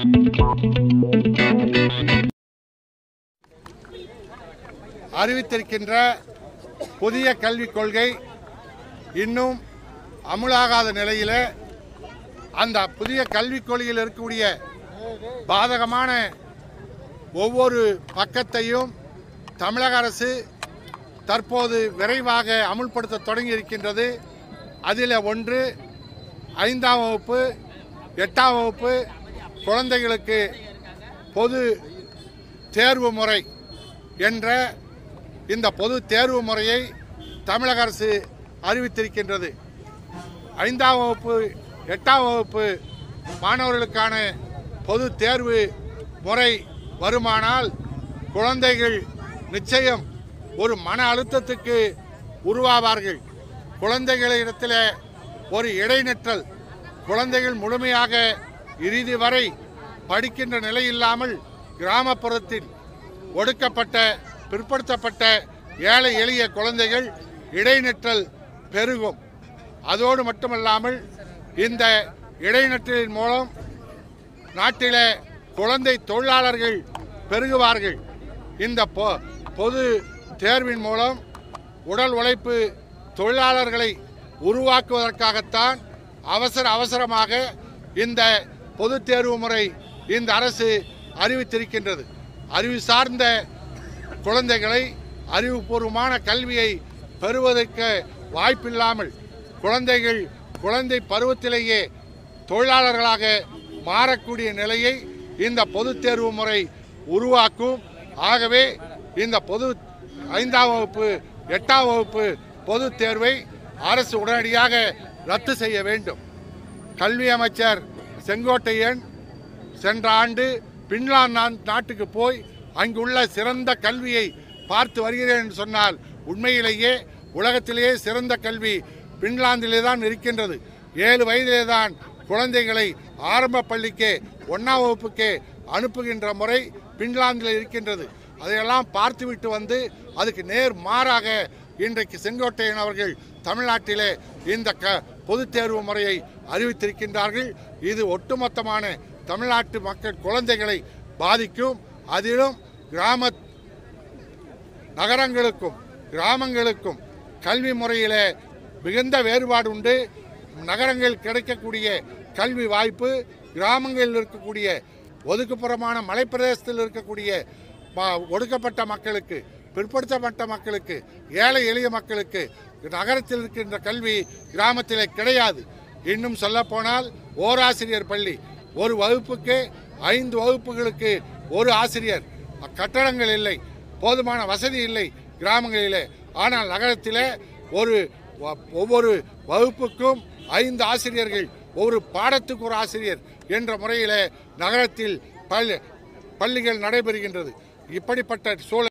அறிவித்திருக்கின்ற புதிய கல்விக் கொள்கை இன்னும் அமுலாகாத நிலையில் அந்த புதிய கல்விக் கொள்கையில் இருக்கக்கூடிய பாதகமான ஒவ்வொரு பக்கத்தையும் தமிழக அரசு தற்போது விரைவாக அமுல்படுத்த தொடங்கி இருக்கின்றது அதில் ஒன்று ஐந்தாம் வகுப்பு எட்டாம் வகுப்பு குழந்தைகளுக்கு பொது தேர்வு முறை என்ற இந்த பொது தேர்வு முறையை தமிழக அரசு அறிவித்திருக்கின்றது ஐந்தாம் வகுப்பு எட்டாம் வகுப்பு மாணவர்களுக்கான பொது தேர்வு முறை வருமானால் குழந்தைகள் நிச்சயம் ஒரு மன அழுத்தத்துக்கு உருவாவார்கள் குழந்தைகளிடத்தில் ஒரு இடைநிற்றல் குழந்தைகள் முழுமையாக இறுதி வரை படிக்கின்ற நிலை இல்லாமல் கிராமப்புறத்தில் ஒடுக்கப்பட்ட பிற்படுத்தப்பட்ட ஏழை எளிய குழந்தைகள் இடைநிற்றல் பெருகும் அதோடு மட்டுமல்லாமல் இந்த இடைநிற்றலின் மூலம் நாட்டிலே குழந்தை தொழிலாளர்கள் பெருகுவார்கள் இந்த பொ- பொது தேர்வின் மூலம் உடல் உழைப்பு தொழிலாளர்களை உருவாக்குவதற்காகத்தான் அவசர அவசரமாக இந்த பொது தேர்வு முறை இந்த அரசு அறிவித்திருக்கின்றது அறிவு சார்ந்த குழந்தைகளை அறிவுபூர்வமான கல்வியை பெறுவதற்கு வாய்ப்பில்லாமல் குழந்தைகள் குழந்தை பருவத்திலேயே தொழிலாளர்களாக மாறக்கூடிய நிலையை இந்த பொது தேர்வு முறை உருவாக்கும் ஆகவே இந்த பொது ஐந்தாம் வகுப்பு எட்டாம் வகுப்பு பொது தேர்வை அரசு உடனடியாக ரத்து செய்ய வேண்டும் கல்வி அமைச்சர் செங்கோட்டையன் சென்ற ஆண்டு பின்லாந்து நா- நாட்டுக்கு போய் அங்குள்ள சிறந்த கல்வியை பார்த்து வருகிறேன் என்று சொன்னால் உண்மையிலேயே உலகத்திலேயே சிறந்த கல்வி பின்லாந்திலே தான் இருக்கின்றது ஏழு வயதிலே தான் குழந்தைகளை ஆரம்ப பள்ளிக்கே ஒன்றாம் வகுப்புக்கே அனுப்புகின்ற முறை பின்லாந்தில் இருக்கின்றது அதையெல்லாம் பார்த்துவிட்டு வந்து அதுக்கு நேர் மாறாக இன்றைக்கு செங்கோட்டையன் அவர்கள் தமிழ்நாட்டிலே இந்த க பொதுத் தேர்வு முறையை அறிவித்திருக்கின்றார்கள் இது ஒட்டுமொத்தமான தமிழ்நாட்டு மக்கள் குழந்தைகளை பாதிக்கும் அதிலும் கிராம நகரங்களுக்கும் கிராமங்களுக்கும் கல்வி முறையில் மிகுந்த வேறுபாடு உண்டு நகரங்கள் கிடைக்கக்கூடிய கல்வி வாய்ப்பு கிராமங்களில் இருக்கக்கூடிய ஒதுக்குப்புறமான மலைப்பிரதேசத்தில் இருக்கக்கூடிய ம- ஒடுக்கப்பட்ட மக்களுக்கு பிற்படுத்தப்பட்ட மக்களுக்கு ஏழை எளிய மக்களுக்கு நகரத்தில் இருக்கின்ற கல்வி கிராமத்திலே கிடையாது இன்னும் சொல்லப்போனால் ஓராசிரியர் பள்ளி ஒரு வகுப்புக்கு ஐந்து வகுப்புகளுக்கு ஒரு ஆசிரியர் கட்டடங்கள் இல்லை போதுமான வசதி இல்லை கிராமங்களிலே ஆனால் நகரத்திலே ஒரு வ- ஒவ்வொரு வகுப்புக்கும் ஐந்து ஆசிரியர்கள் ஒரு பாடத்துக்கு ஒரு ஆசிரியர் என்ற முறையிலே நகரத்தில் பள்ளி பள்ளிகள் நடைபெறுகின்றது இப்படிப்பட்ட சூழல்